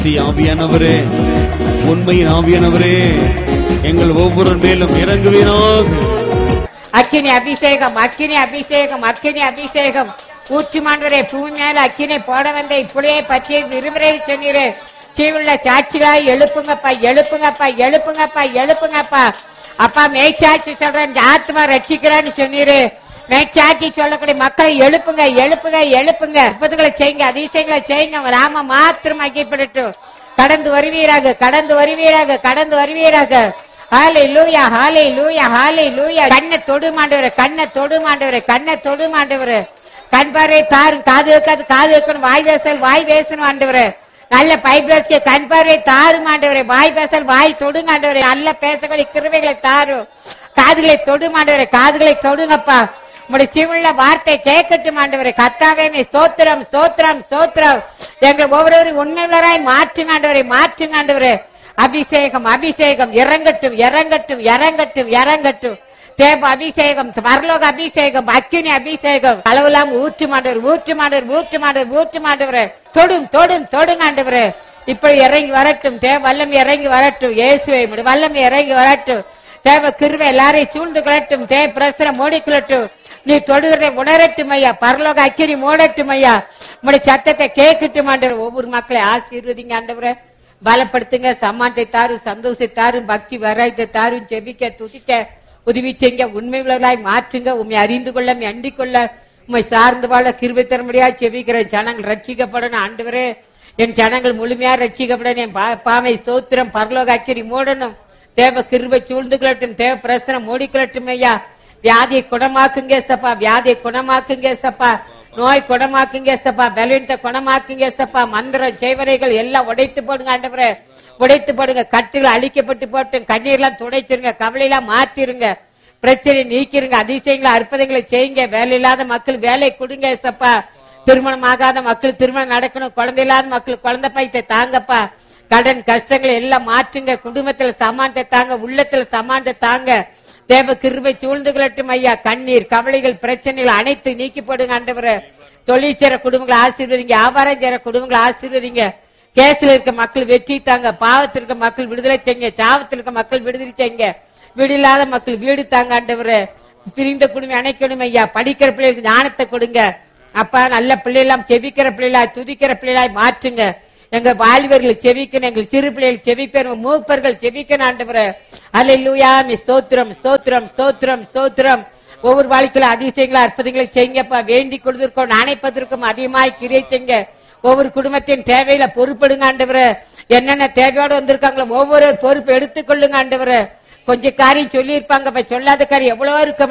தி ஆவியானவரே உண்மையின் ஆவியானவரே எங்கள் ஒவ்வொரு மேலும் இறங்குவீராக அக்கினி அபிஷேகம் அக்கினி அபிஷேகம் அக்கினி அபிஷேகம் ஊற்றுமாண்டவரே பூமி மேல அக்கினி போட வந்த இப்படியே பற்றி விரும்புறே சொன்னீரே சீவுள்ள சாட்சிகளாய் எழுப்புங்கப்பா எழுப்புங்கப்பா எழுப்புங்கப்பா எழுப்புங்கப்பா அப்பா மேய்ச்சாட்சி சொல்றேன் இந்த ஆத்மா ரட்சிக்கிறான்னு சொன்னீரு மேய்ச்சாட்சி சொல்லக்கூடிய மக்களை எழுப்புங்க எழுப்புங்க எழுப்புங்க அற்புதங்களை செய்யுங்க அதிசயங்களை செய்யுங்க உங்க நாம மாத்திரம் ஐக்கியப்படட்டும் கடந்து வருவீராக கடந்து வருவீராக கடந்து வருவீராக ஹாலே லூயா ஹாலே லூயா ஹாலே லூயா கண்ணை தொடு மாண்டவரே கண்ணை தொடு மாண்டவரே கண்ணை தொடு மாண்டவரே கண் பார்வை தாரும் காது வைக்காது காது வைக்கணும் வாய் பேசல் வாய் பேசணும் ஆண்டவரே நல்ல பைப்ரஸ்க்கு கண் பார்வை தாரு மாண்டவரே வாய் பேசல் வாய் தொடுங்க ஆண்டவரே நல்ல பேசக்கூடிய கிருவைகளை தாரும் காதுகளை தொடு மாண்டவரே காதுகளை தொடுங்கப்பா உங்களுடைய சிவுள்ள வார்த்தை கேட்கட்டும் ஆண்டவரே கத்தாவே மே ஸ்தோத்திரம் ஸ்தோத்திரம் ஸ்தோத்திரம் எங்கள் ஒவ்வொருவரும் உண்மையுள்ளராய் மாற்றுங்க ஆண்டவரே மாற்றுங்க ஆண்டவரே அபிஷேகம் அபிஷேகம் இறங்கட்டும் இறங்கட்டும் இறங்கட்டும் இறங்கட்டும் தேவ அபிஷேகம் பரலோக அபிஷேகம் அக்கினி அபிஷேகம் அளவில்லாம் ஊற்று மாண்டவர் ஊற்று மாண்டவர் ஊற்று மாண்டவர் ஊற்று மாண்டவர் தொடும் தொடும் தொடுங்க ஆண்டவரே இப்படி இறங்கி வரட்டும் தேவ வல்லம் இறங்கி வரட்டும் இயேசுவை முடி வல்லம் இறங்கி வரட்டும் தேவ கிருவை எல்லாரையும் சூழ்ந்து கொள்ளட்டும் தேவ பிரசரம் மூடிக்கொள்ளட்டும் நீ தொடுகிறதை உணரட்டும் ஐயா பரலோக அக்கினி மூடட்டும் ஐயா உங்களுடைய சத்தத்தை கேட்கட்டும் ஆண்டவர் ஒவ்வொரு மக்களை ஆசீர்வதிங்க ஆண்டவரே பலப்படுத்துங்க சமானத்தை தாரும் சந்தோஷத்தை தாரும் பக்தி வராயத்தை தாரும் ஜெபிக்க துதிக்க உதவி செய்யுங்க உண்மை உள்ளவர்களாய் மாற்றுங்க உண்மை அறிந்து கொள்ள உம்மை அண்டிக் கொள்ள உண்மை சார்ந்து வாழ கிருபை தர முடியாது ஜெபிக்கிற ஜனங்கள் ரட்சிக்கப்படணும் ஆண்டவரே என் ஜனங்கள் முழுமையா ரட்சிக்கப்படணும் என் பா- பாவை ஸ்தோத்திரம் பரலோக அக்கிரி மூடணும் தேவ கிருபை சூழ்ந்து கொள்ளட்டும் தேவ பிரசனம் மூடிக்கொள்ளட்டும் ஐயா வியாதியை குணமாக்குங்க சப்பா வியாதியை குணமாக்குங்க சப்பா நோய் குணமாக்குங்க சப்பா பலவீனத்தை குணமாக்குங்க சப்பா மந்திரம் செய்வரைகள் எல்லாம் உடைத்து போடுங்க ஆண்டவரே உடைத்து போடுங்க கட்டுகள் அழிக்கப்பட்டு போட்டும் கண்ணீர்லாம் துடைச்சிருங்க கவலையெல்லாம் மாத்திருங்க பிரச்சனை நீக்கிருங்க அதிசயங்களை அற்புதங்களை செய்யுங்க வேலை இல்லாத மக்கள் வேலை கொடுங்க சப்பா திருமணம் ஆகாத மக்கள் திருமணம் நடக்கணும் குழந்தை இல்லாத மக்கள் குழந்தை பைத்தை தாங்கப்பா கடன் கஷ்டங்களை எல்லாம் மாற்றுங்க குடும்பத்துல சமானத்தை தாங்க உள்ளத்துல சமானத்தை தாங்க தேவ கிருபை சூழ்ந்து கொள்ளட்டும் ஐயா கண்ணீர் கவலைகள் பிரச்சனைகள் அனைத்து நீக்கி போடுங்க ஆண்டவரே தொழில் செய்ற குடும்பங்களை ஆசீர்வதிங்க வியாபாரம் செய்யற குடும்பங்களை ஆசீர்வதிங்க கேஸ்ல இருக்க மக்கள் வெற்றி தாங்க பாவத்தில் இருக்க மக்கள் விடுதலை செய்யுங்க சாவத்தில் இருக்க மக்கள் விடுதலை செய்யுங்க வீடு இல்லாத மக்கள் வீடு தாங்க ஆண்டவரே பிரிந்த குடும்பம் அணைக்கணும் ஐயா படிக்கிற பிள்ளைகளுக்கு ஞானத்தை கொடுங்க அப்பா நல்ல பிள்ளைகளாம் செபிக்கிற பிள்ளைகளாய் துதிக்கிற பிள்ளைகளாய் மாற்றுங்க எங்க வாலிபர்கள் செவிக்கணும் எங்கள் சிறு பிள்ளைகள் செவிக்கணும் மூப்பர்கள் செவிக்கணும் ஆண்டவரே அல்லேலூயா மி ஸ்தோத்திரம் ஸ்தோத்திரம் ஸ்தோத்திரம் ஸ்தோத்திரம் ஒவ்வொரு வாழ்க்கையில அதிசயங்களா அற்புதங்களை செய்யுங்கப்பா வேண்டி கொடுத்திருக்கோம் அணைப்பதற்கும் அதிகமாய் கிரியை செய்யுங்க ஒவ்வொரு குடும்பத்தின் தேவையில பொறுப்படுங்க ஆண்டவரே என்னென்ன தேவையோட வந்திருக்காங்களோ ஒவ்வொரு பொறுப்பு எடுத்துக்கொள்ளுங்க ஆண்டவரே கொஞ்சம் காரியம் சொல்லியிருப்பாங்க இப்ப சொல்லாத காரியம் எவ்வளவோ இருக்க